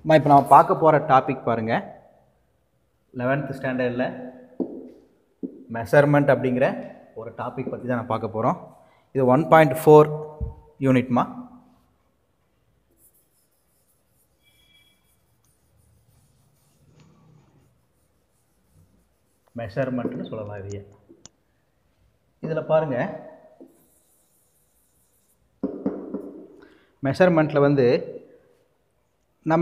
அம்மா இப்போ நம்ம பார்க்க போகிற டாபிக் பாருங்கள் லெவன்த்து ஸ்டாண்டர்டில் மெஷர்மெண்ட் அப்படிங்கிற ஒரு டாபிக் பற்றி தான் நான் பார்க்க போகிறோம் இது ஒன் பாயிண்ட் ஃபோர் யூனிட்மா மெஷர்மெண்ட்னு சொல்லலாம் இதையே இதில் பாருங்கள் மெஷர்மெண்ட்டில் வந்து நம்ம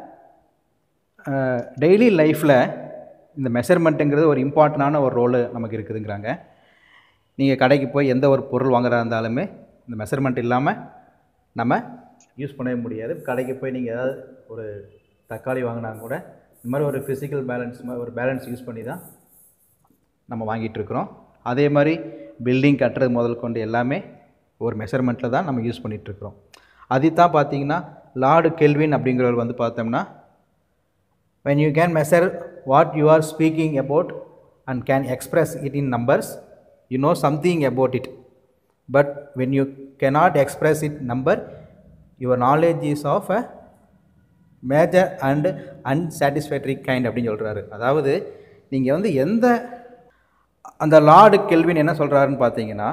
டெய்லி லைஃப்பில் இந்த மெஷர்மெண்ட்டுங்கிறது ஒரு இம்பார்ட்டண்டான ஒரு ரோலு நமக்கு இருக்குதுங்கிறாங்க நீங்கள் கடைக்கு போய் எந்த ஒரு பொருள் வாங்குறதா இருந்தாலுமே இந்த மெஷர்மெண்ட் இல்லாமல் நம்ம யூஸ் பண்ணவே முடியாது கடைக்கு போய் நீங்கள் ஏதாவது ஒரு தக்காளி வாங்கினா கூட இந்த மாதிரி ஒரு ஃபிசிக்கல் பேலன்ஸ் ஒரு பேலன்ஸ் யூஸ் பண்ணி தான் நம்ம வாங்கிட்டு இருக்கிறோம் அதே மாதிரி பில்டிங் கட்டுறது முதல் கொண்டு எல்லாமே ஒரு மெஷர்மெண்ட்டில் தான் நம்ம யூஸ் பண்ணிகிட்ருக்குறோம் அது தான் பார்த்தீங்கன்னா லார்டு கெல்வின் அப்படிங்கிறவர் வந்து பார்த்தோம்னா when you can measure what you are speaking about and can express it in numbers you know something about it but when you cannot express it number your knowledge is of a major and unsatisfactory kind அப்படின்னு சொல்கிறாரு அதாவது நீங்கள் வந்து எந்த அந்த Lord kelvin என்ன சொல்கிறாருன்னு பார்த்தீங்கன்னா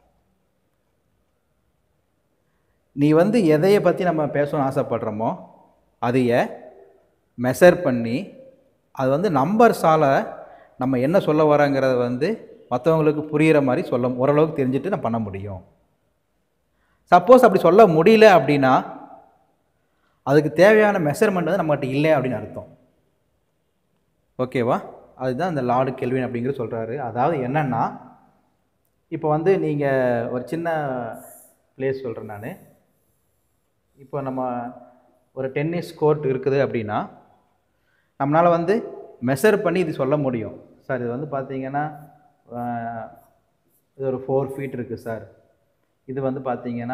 நீ வந்து எதையை பற்றி நம்ம பேசணும்னு ஆசைப்படுறோமோ அதைய மெஷர் பண்ணி அது வந்து நம்பர்ஸால் நம்ம என்ன சொல்ல வரோங்கிறத வந்து மற்றவங்களுக்கு புரிகிற மாதிரி சொல்ல ஓரளவுக்கு தெரிஞ்சுட்டு நம்ம பண்ண முடியும் சப்போஸ் அப்படி சொல்ல முடியல அப்படின்னா அதுக்கு தேவையான மெஷர்மெண்ட் வந்து நம்மகிட்ட இல்லை அப்படின்னு அர்த்தம் ஓகேவா அதுதான் இந்த லார்டு கெல்வின் அப்படிங்கிற சொல்கிறாரு அதாவது என்னென்னா இப்போ வந்து நீங்கள் ஒரு சின்ன பிளேஸ் சொல்கிறேன் நான் இப்போ நம்ம ஒரு டென்னிஸ் கோர்ட் இருக்குது அப்படின்னா நம்மளால் வந்து மெஷர் பண்ணி இது சொல்ல முடியும் சார் இது வந்து பார்த்தீங்கன்னா இது ஒரு ஃபோர் ஃபீட் இருக்குது சார் இது வந்து பார்த்தீங்கன்னா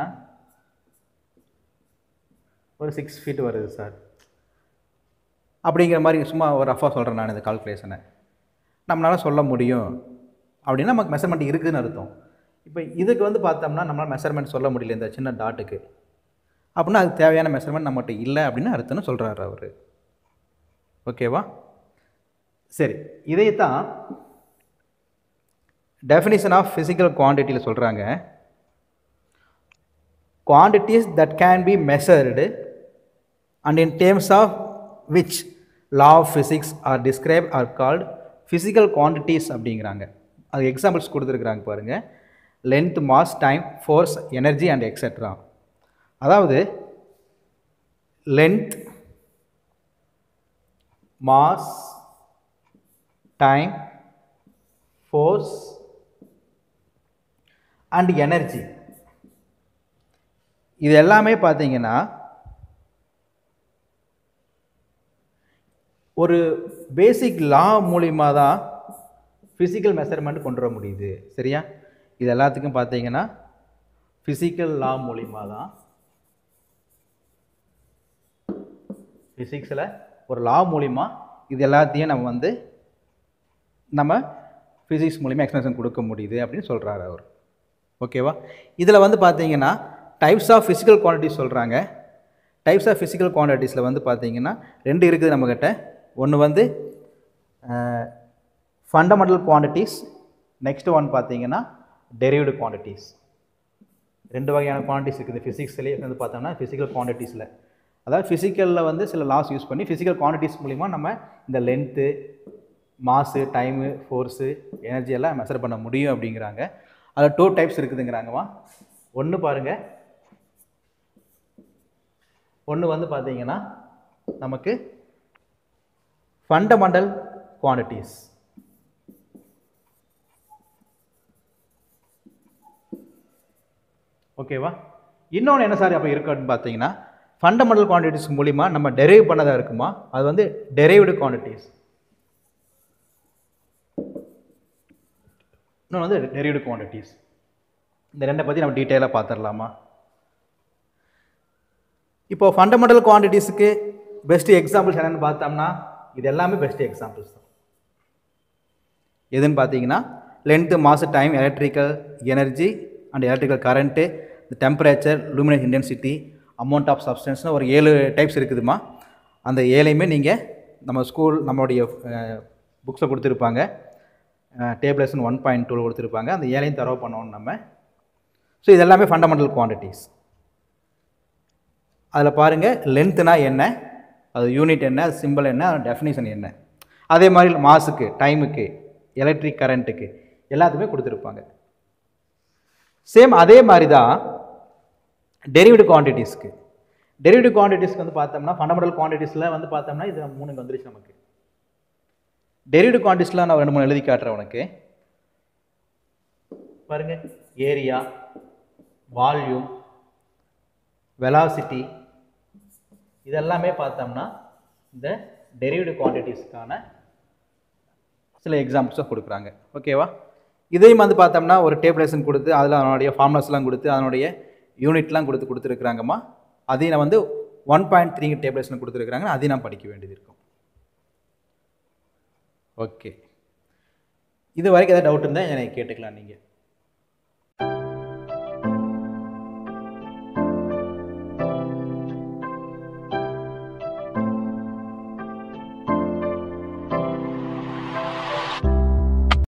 ஒரு சிக்ஸ் ஃபீட் வருது சார் அப்படிங்கிற மாதிரி சும்மா ஒரு ரஃபாக சொல்கிறேன் நான் இந்த கால்குலேஷனை நம்மளால் சொல்ல முடியும் அப்படின்னா நமக்கு மெஷர்மெண்ட் இருக்குதுன்னு அர்த்தம் இப்போ இதுக்கு வந்து பார்த்தோம்னா நம்மளால் மெஷர்மெண்ட் சொல்ல முடியல இந்த சின்ன டாட்டுக்கு அப்படின்னா அதுக்கு தேவையான மெஷர்மெண்ட் நம்மகிட்ட இல்லை அப்படின்னு அர்த்தம்னு சொல்கிறாரு அவர் ஓகேவா சரி இதை தான் டெஃபினிஷன் ஆஃப் ஃபிசிக்கல் குவான்டிட்டியில் சொல்கிறாங்க quantities that can be measured and in terms of which law of physics are describe are called physical quantities அப்படிங்கிறாங்க அது எக்ஸாம்பிள்ஸ் கொடுத்துருக்குறாங்க பாருங்கள் length mass time force energy and etcetera அதாவது length mass time force and energy இது எல்லாமே பார்த்தீங்கன்னா ஒரு பேசிக் லா மூலிமா தான் ஃபிசிக்கல் மெஷர்மெண்ட் கொண்டு வர முடியுது சரியா இது எல்லாத்துக்கும் பார்த்தீங்கன்னா ஃபிசிக்கல் லா மூலிமா தான் ஃபிசிக்ஸில் ஒரு லா மூலிமா இது எல்லாத்தையும் நம்ம வந்து நம்ம ஃபிசிக்ஸ் மூலிமா எக்ஸ்பிளேஷன் கொடுக்க முடியுது அப்படின்னு சொல்கிறாரு அவர் ஓகேவா இதில் வந்து பார்த்தீங்கன்னா டைப்ஸ் ஆஃப் ஃபிசிக்கல் குவான்டிட்டிஸ் சொல்கிறாங்க டைப்ஸ் ஆஃப் ஃபிசிக்கல் குவான்டிட்டிஸில் வந்து பார்த்தீங்கன்னா ரெண்டு இருக்குது நம்மக்கிட்ட ஒன்று வந்து ஃபண்டமெண்டல் குவான்டிட்டிஸ் நெக்ஸ்ட் ஒன் பார்த்தீங்கன்னா டெரிவ்டு குவான்டிட்டிஸ் ரெண்டு வகையான குவான்டிட்டிஸ் இருக்குது ஃபிசிக்ஸ்லேயே வந்து பார்த்தோம்னா ஃபிசிக்கல் குவான்டிட்டிஸில் அதாவது ஃபிசிக்கலில் வந்து சில லாஸ் யூஸ் பண்ணி ஃபிசிக்கல் குவான்டிட்டிஸ் மூலிமா நம்ம இந்த length mass time force energy எல்லாம் மெஷர் பண்ண முடியும் அப்படிங்கிறாங்க அதில் டூ டைப்ஸ் இருக்குதுங்கிறாங்கம்மா ஒன்று பாருங்கள் ஒன்று வந்து பார்த்தீங்கன்னா நமக்கு ஃபண்டமெண்டல் குவான்டிட்டிஸ் ஓகேவா இன்னொன்று என்ன சார் அப்போ இருக்குன்னு பார்த்தீங்கன்னா ஃபண்டமெண்டல் குவான்டிட்டிஸ் மூலிமா நம்ம டெரைவ் பண்ணதாக இருக்குமா அது வந்து டெரைவ்டு குவான்டிட்டிஸ் இன்னொன்று வந்து டெரைவ்டு குவான்டிட்டிஸ் இந்த ரெண்டை பற்றி நம்ம டீட்டெயிலாக பார்த்துடலாமா இப்போது ஃபண்டமெண்டல் குவான்டிட்டிஸுக்கு பெஸ்ட் எக்ஸாம்பிள்ஸ் என்னென்னு பார்த்தோம்னா இது எல்லாமே பெஸ்ட் எக்ஸாம்பிள்ஸ் தான் எதுன்னு பார்த்தீங்கன்னா length mass time electrical energy and electrical current temperature luminous intensity amount of சப்ஸ்டன்ஸ்னு ஒரு ஏழு டைப்ஸ் இருக்குதுமா அந்த ஏழையுமே நீங்கள் நம்ம ஸ்கூல் நம்மளுடைய புக்ஸை கொடுத்துருப்பாங்க டேபிளேஷன் ஒன் பாயிண்ட் டூ கொடுத்துருப்பாங்க அந்த ஏழையும் தரவு பண்ணணும் நம்ம ஸோ இது எல்லாமே ஃபண்டமெண்டல் குவான்டிட்டிஸ் அதில் பாருங்கள் லென்த்துனா என்ன அது யூனிட் என்ன அது சிம்பிள் என்ன அது டெஃபினிஷன் என்ன அதே மாதிரி மாஸுக்கு டைமுக்கு எலக்ட்ரிக் கரண்ட்டுக்கு எல்லாத்துக்குமே கொடுத்துருப்பாங்க சேம் அதே மாதிரி தான் டெரிவ்டு குவான்டிட்டிஸ்க்கு டெரிவ்டு குவான்டிட்டிஸ்க்கு வந்து பார்த்தோம்னா ஃபண்டமெண்டல் குவான்டிட்டிஸில் வந்து பார்த்தோம்னா இது மூணு இங்க வந்துருச்சு நமக்கு டெரிவ்டு குவான்டிட்டிஸில் நான் ரெண்டு மூணு எழுதி காட்டுறேன் உனக்கு பாருங்க ஏரியா வால்யூம் வெலாசிட்டி இதெல்லாமே பார்த்தோம்னா இந்த டெரிவ்டு குவான்டிட்டிஸ்க்கான சில எக்ஸாம்பிள்ஸை கொடுக்குறாங்க ஓகேவா இதையும் வந்து பார்த்தோம்னா ஒரு டேபிளேஷன் கொடுத்து அதில் அதனுடைய ஃபார்முலாஸ்லாம் கொடுத்து அதனுடைய யூனிட்லாம் கொடுத்து கொடுத்துருக்குறாங்கம்மா அதையும் நான் வந்து ஒன் பாயிண்ட் த்ரீங்க டேபிளேஷன் கொடுத்துருக்குறாங்க அதையும் நான் படிக்க வேண்டியது இருக்கும் ஓகே இது வரைக்கும் ஏதாவது டவுட் இருந்தால் எனக்கு கேட்டுக்கலாம் நீங்கள்